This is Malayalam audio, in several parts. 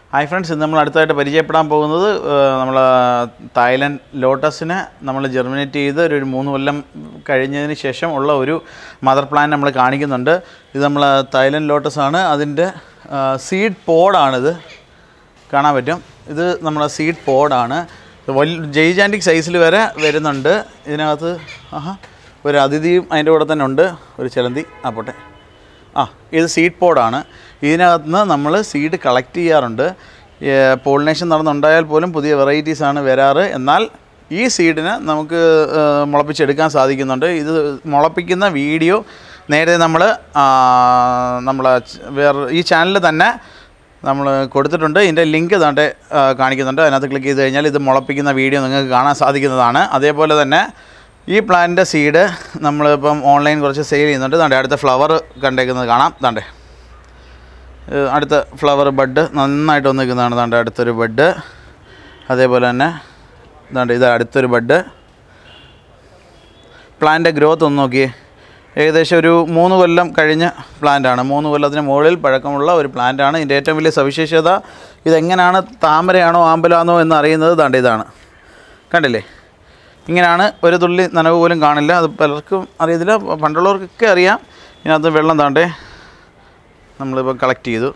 ഹായ് ഫ്രണ്ട്സ് ഇന്ന് നമ്മൾ അടുത്തായിട്ട് പരിചയപ്പെടാൻ പോകുന്നത് നമ്മൾ തായ്ലൻഡ് ലോട്ടസിനെ നമ്മൾ ജെർമിനേറ്റ് ചെയ്ത് ഒരു മൂന്ന് കൊല്ലം കഴിഞ്ഞതിന് ശേഷം ഉള്ള ഒരു മദർ പ്ലാൻ നമ്മൾ കാണിക്കുന്നുണ്ട് ഇത് നമ്മൾ തായ്ലൻഡ് ലോട്ടസ് ആണ് അതിൻ്റെ സീഡ് പോഡാണിത് കാണാൻ പറ്റും ഇത് നമ്മളെ സീഡ് പോഡാണ് വലിയ ജൈജാൻറ്റിക് സൈസിൽ വരെ വരുന്നുണ്ട് ഇതിനകത്ത് ആഹാ ഒരു അതിഥിയും അതിൻ്റെ കൂടെ തന്നെ ഉണ്ട് ഒരു ചിലന്തി ആ പോട്ടെ ആ ഇത് സീഡ് പോഡാണ് ഇതിനകത്ത് നിന്ന് നമ്മൾ സീഡ് കളക്ട് ചെയ്യാറുണ്ട് പോളിനേഷൻ നടന്നുണ്ടായാൽ പോലും പുതിയ വെറൈറ്റീസ് ആണ് വരാറ് എന്നാൽ ഈ സീഡിനെ നമുക്ക് ഏ, മുളപ്പിച്ചെടുക്കാൻ സാധിക്കുന്നുണ്ട് ഇത് മുളപ്പിക്കുന്ന വീഡിയോ നേരത്തെ നമ്മൾ നമ്മളെ ച- വേറെ ഈ ചാനലിൽ തന്നെ നമ്മൾ കൊടുത്തിട്ടുണ്ട് ഇതിൻ്റെ ലിങ്ക് താണ്ടെ ആ, കാണിക്കുന്നുണ്ട് അതിനകത്ത് ക്ലിക്ക് ചെയ്ത് കഴിഞ്ഞാൽ ഇത് മുളപ്പിക്കുന്ന വീഡിയോ നിങ്ങൾക്ക് കാണാൻ സാധിക്കുന്നതാണ് അതേപോലെ തന്നെ ഈ പ്ലാന്റിൻ്റെ സീഡ് നമ്മളിപ്പം ഓൺലൈൻ കുറച്ച് സെയിൽ ചെയ്യുന്നുണ്ട് താണ്ടെ അടുത്ത ഫ്ലവർ കണ്ടേക്കുന്നത് കാണാം താണ്ടെ ഏഹ് അടുത്ത ഫ്ലവർ ബഡ് നന്നായിട്ട് വന്ന് നിൽക്കുന്നതാണ് താണ്ടെ അടുത്തൊരു ബഡ് അതേപോലെ തന്നെ ഇതാണ്ട് ഇത് അടുത്തൊരു ബഡ് പ്ലാന്റ് ഗ്രോത്ത് ഒന്ന് നോക്കിയേ ഏകദേശം ഒരു മൂന്ന് കൊല്ലം കഴിഞ്ഞ പ്ലാന്റാണ് മൂന്ന് കൊല്ലത്തിന് മുകളിൽ പഴക്കമുള്ള ഒരു പ്ലാന്റാണ് ഇതിൻ്റെ ഏറ്റവും വലിയ സവിശേഷത ഇതെങ്ങനെയാണ് താമരയാണോ ആമ്പലാണോ എന്ന് അറിയുന്നത് താണ്ട് ഇതാണ് കണ്ടില്ലേ ഇങ്ങനെയാണ് ഒരു തുള്ളി നനവ് പോലും കാണില്ല അത് പലർക്കും അറിയത്തില്ല പണ്ടുള്ളവർക്കൊക്കെ അറിയാം ഇതിനകത്ത് വെള്ളം താണ്ടേ നമ്മളിപ്പോൾ കളക്ട് ചെയ്തു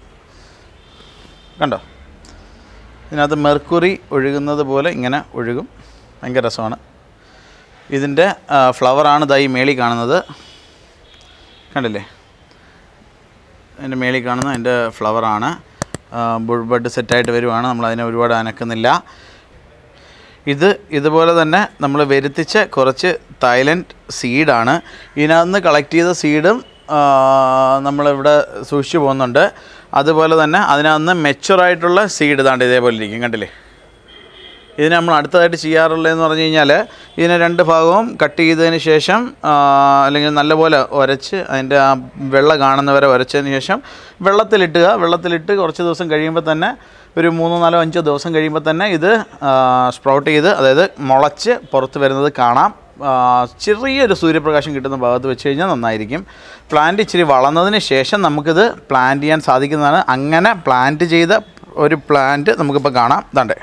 കണ്ടോ ഇതിനകത്ത് മെർക്കുറി ഒഴുകുന്നത് പോലെ ഇങ്ങനെ ഒഴുകും ഭയങ്കര രസമാണ് ഇതിൻ്റെ ഫ്ലവറാണ് ഇതായി മേളി കാണുന്നത് കണ്ടില്ലേ അതിൻ്റെ മേളി കാണുന്ന അതിൻ്റെ ഫ്ലവറാണ് ബഡ് സെറ്റായിട്ട് വരുവാണ് നമ്മൾ അതിനെ ഒരുപാട് അനക്കുന്നില്ല ഇത് ഇതുപോലെ തന്നെ നമ്മൾ വരുത്തിച്ച കുറച്ച് തായ്ലൻഡ് സീഡാണ് ഇതിനകത്ത് കളക്ട് ചെയ്ത സീഡും നമ്മളിവിടെ സൂക്ഷിച്ചു പോകുന്നുണ്ട് അതുപോലെ തന്നെ അതിനകത്ത് മെച്ചുറായിട്ടുള്ള സീഡ് ഇതാണ്ട് ഇതേപോലെ ഇരിക്കും കണ്ടില്ലേ ഇതിന് നമ്മൾ അടുത്തതായിട്ട് ചെയ്യാറുള്ളതെന്ന് പറഞ്ഞു കഴിഞ്ഞാൽ ഇതിനെ രണ്ട് ഭാഗവും കട്ട് ചെയ്തതിന് ശേഷം ആ, അല്ലെങ്കിൽ നല്ലപോലെ ഉരച്ച് അതിൻ്റെ ആ വെള്ള കാണുന്നവരെ ഉരച്ചതിന് ശേഷം വെള്ളത്തിലിട്ടുക വെള്ളത്തിലിട്ട് കുറച്ച് ദിവസം കഴിയുമ്പോൾ തന്നെ ഒരു മൂന്നോ നാലോ അഞ്ചോ ദിവസം കഴിയുമ്പോൾ തന്നെ ഇത് സ്പ്രൗട്ട് ചെയ്ത് അതായത് മുളച്ച് പുറത്ത് വരുന്നത് കാണാം ആ, ചെറിയൊരു സൂര്യപ്രകാശം കിട്ടുന്ന ഭാഗത്ത് വെച്ച് കഴിഞ്ഞാൽ നന്നായിരിക്കും പ്ലാന്റ് ഇച്ചിരി വളർന്നതിന് ശേഷം നമുക്കിത് പ്ലാന്റ് ചെയ്യാൻ സാധിക്കുന്നതാണ് അങ്ങനെ പ്ലാന്റ് ചെയ്ത ഒരു പ്ലാന്റ് നമുക്കിപ്പോൾ കാണാം ഇതാണ്ടേ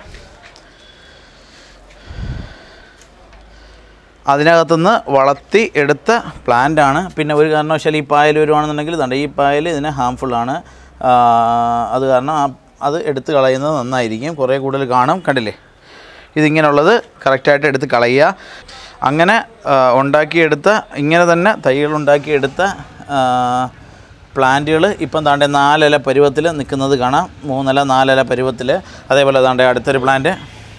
അതിനകത്തുനിന്ന് വളർത്തി എടുത്ത പ്ലാന്റാണ് പിന്നെ ഒരു കാരണവശാൽ ഈ പായൽ വരുവാണെന്നുണ്ടെങ്കിൽ ഇതുണ്ട് ഈ പായൽ ഇതിന് ഹാംഫുൾ ആണ് ആ, അത് കാരണം ആ അത് എടുത്ത് കളയുന്നത് നന്നായിരിക്കും കുറേ കൂടുതൽ കാണും കണ്ടില്ലേ ഇതിങ്ങനെയുള്ളത് കറക്റ്റായിട്ട് എടുത്ത് കളയുക അങ്ങനെ ആ, ഉണ്ടാക്കിയെടുത്ത ഇങ്ങനെ തന്നെ തൈകൾ ഉണ്ടാക്കിയെടുത്ത പ്ലാന്റുകൾ ഇപ്പം താണ്ടെ നാലില പരുവത്തിൽ നിൽക്കുന്നത് കാണാം മൂന്നില നാലില പരുവത്തിൽ അതേപോലെ താണ്ടെ അടുത്തൊരു പ്ലാന്റ്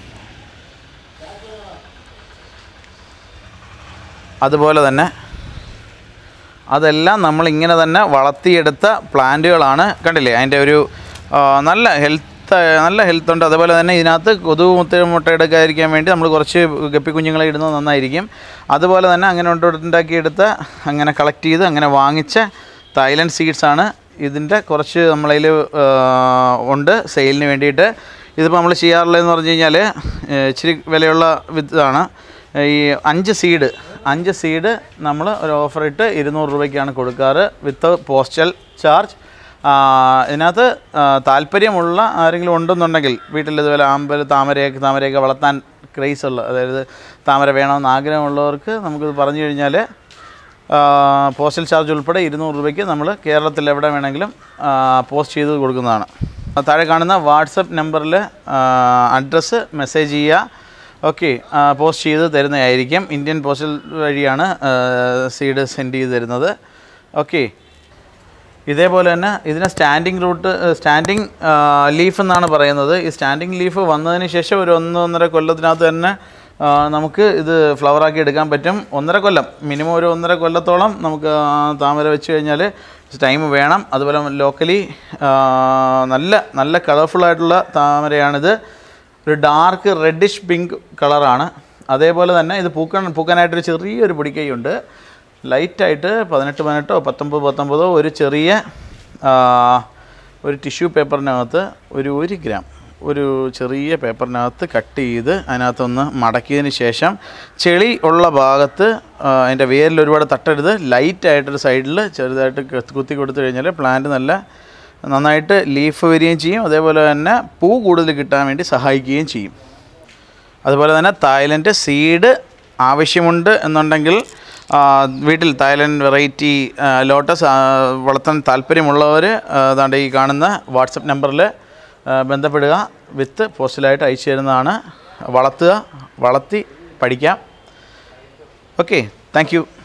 അതുപോലെ തന്നെ അതെല്ലാം നമ്മൾ ഇങ്ങനെ തന്നെ വളർത്തിയെടുത്ത പ്ലാന്റുകളാണ് കണ്ടില്ലേ അതിൻ്റെ ഒരു ആ, നല്ല ഹെൽത്ത് നല്ല ഹെൽത്ത് ഉണ്ട് അതുപോലെ തന്നെ ഇതിനകത്ത് കൊതുക് മുത്ത മുട്ട എടുക്കാതിരിക്കാൻ വേണ്ടി നമ്മൾ കുറച്ച് ഗപ്പി കുഞ്ഞുങ്ങളെ ഇടുന്നത് നന്നായിരിക്കും അതുപോലെ തന്നെ അങ്ങനെ ഉണ്ടാക്കിയെടുത്ത അങ്ങനെ കളക്ട് ചെയ്ത് അങ്ങനെ വാങ്ങിച്ച തായ്ലൻഡ് സീഡ്സ് ആണ് ഇതിൻ്റെ കുറച്ച് നമ്മളതിൽ ഉണ്ട് സെയിലിന് വേണ്ടിയിട്ട് ഇതിപ്പോൾ നമ്മൾ ചെയ്യാറുള്ളതെന്ന് പറഞ്ഞു കഴിഞ്ഞാൽ ഇച്ചിരി വിലയുള്ള വിത്താണ് ഈ അഞ്ച് സീഡ് അഞ്ച് സീഡ് നമ്മൾ ഒരു ഓഫർ ഇട്ട് ഇരുന്നൂറ് രൂപയ്ക്കാണ് കൊടുക്കാറ് വിത്ത് പോസ്റ്റൽ ചാർജ് ഇതിനകത്ത് ആ, താല്പര്യമുള്ള ആരെങ്കിലും ഉണ്ടെന്നുണ്ടെങ്കിൽ വീട്ടിൽ ഇതുപോലെ ആമ്പൽ താമരയൊക്കെ താമരയൊക്കെ വളർത്താൻ ക്രേസ് ഉള്ള അതായത് താമര വേണമെന്ന് ആഗ്രഹമുള്ളവർക്ക് നമുക്കിത് പറഞ്ഞു കഴിഞ്ഞാൽ പോസ്റ്റൽ ചാർജ് ഉൾപ്പെടെ ഇരുന്നൂറ് രൂപയ്ക്ക് നമ്മൾ കേരളത്തിൽ എവിടെ വേണമെങ്കിലും ആ, പോസ്റ്റ് ചെയ്ത് കൊടുക്കുന്നതാണ് താഴെ കാണുന്ന വാട്സപ്പ് നമ്പറിൽ അഡ്രസ്സ് മെസ്സേജ് ചെയ്യുക ഓക്കെ പോസ്റ്റ് ചെയ്ത് തരുന്നതായിരിക്കും ഇന്ത്യൻ പോസ്റ്റൽ വഴിയാണ് സീഡ് സെൻഡ് ചെയ്ത് തരുന്നത് ഓക്കെ ഇതേപോലെ തന്നെ ഇതിന് സ്റ്റാൻഡിങ് റൂട്ട് സ്റ്റാൻഡിങ് ലീഫ് എന്നാണ് പറയുന്നത് ഈ സ്റ്റാൻഡിങ് ലീഫ് വന്നതിന് ശേഷം ഒരു ഒന്ന് ഒന്നര കൊല്ലത്തിനകത്ത് തന്നെ ആ, നമുക്ക് ഇത് ഫ്ലവറാക്കി എടുക്കാൻ പറ്റും ഒന്നര കൊല്ലം മിനിമം ഒരു ഒന്നര കൊല്ലത്തോളം നമുക്ക് ആ താമര വെച്ച് കഴിഞ്ഞാൽ ടൈം വേണം അതുപോലെ ലോക്കലി നല്ല നല്ല കളർഫുള്ളായിട്ടുള്ള താമരയാണിത് ഒരു ഡാർക്ക് റെഡിഷ് പിങ്ക് കളറാണ് അതേപോലെ തന്നെ ഇത് പൂക്കാൻ പൂക്കാനായിട്ടൊരു ചെറിയൊരു പൊടിക്കൈയുണ്ട് ലൈറ്റായിട്ട് പതിനെട്ട് പതിനെട്ടോ പത്തൊമ്പത് പത്തൊമ്പതോ ഒരു ചെറിയ ആ, ഒരു ടിഷ്യൂ പേപ്പറിനകത്ത് ഒരു ഒരു ഗ്രാം ഒരു ചെറിയ പേപ്പറിനകത്ത് കട്ട് ചെയ്ത് അതിനകത്തൊന്ന് മടക്കിയതിന് ശേഷം ചെളി ഉള്ള ഭാഗത്ത് ആ, അതിൻ്റെ വേരിൽ ഒരുപാട് തട്ടരുത് ലൈറ്റായിട്ടൊരു സൈഡിൽ ചെറുതായിട്ട് കുത്തി കൊടുത്തു കഴിഞ്ഞാൽ പ്ലാന്റ് നല്ല നന്നായിട്ട് ലീഫ് വരികയും ചെയ്യും അതേപോലെ തന്നെ പൂ കൂടുതൽ കിട്ടാൻ വേണ്ടി സഹായിക്കുകയും ചെയ്യും അതുപോലെ തന്നെ തായ്ലൻഡ് സീഡ് ആവശ്യമുണ്ട് എന്നുണ്ടെങ്കിൽ ആ, വീട്ടിൽ തായ്ലൻഡ് വെറൈറ്റി ലോട്ടസ് ആ, വളർത്താൻ താല്പര്യമുള്ളവർ അതാണ്ട് ഈ കാണുന്ന വാട്സപ്പ് നമ്പറിൽ ബന്ധപ്പെടുക വിത്ത് പോസ്റ്റലായിട്ട് അയച്ചു തരുന്നതാണ് വളർത്തുക വളർത്തി പഠിക്കാം ഓക്കെ താങ്ക് യു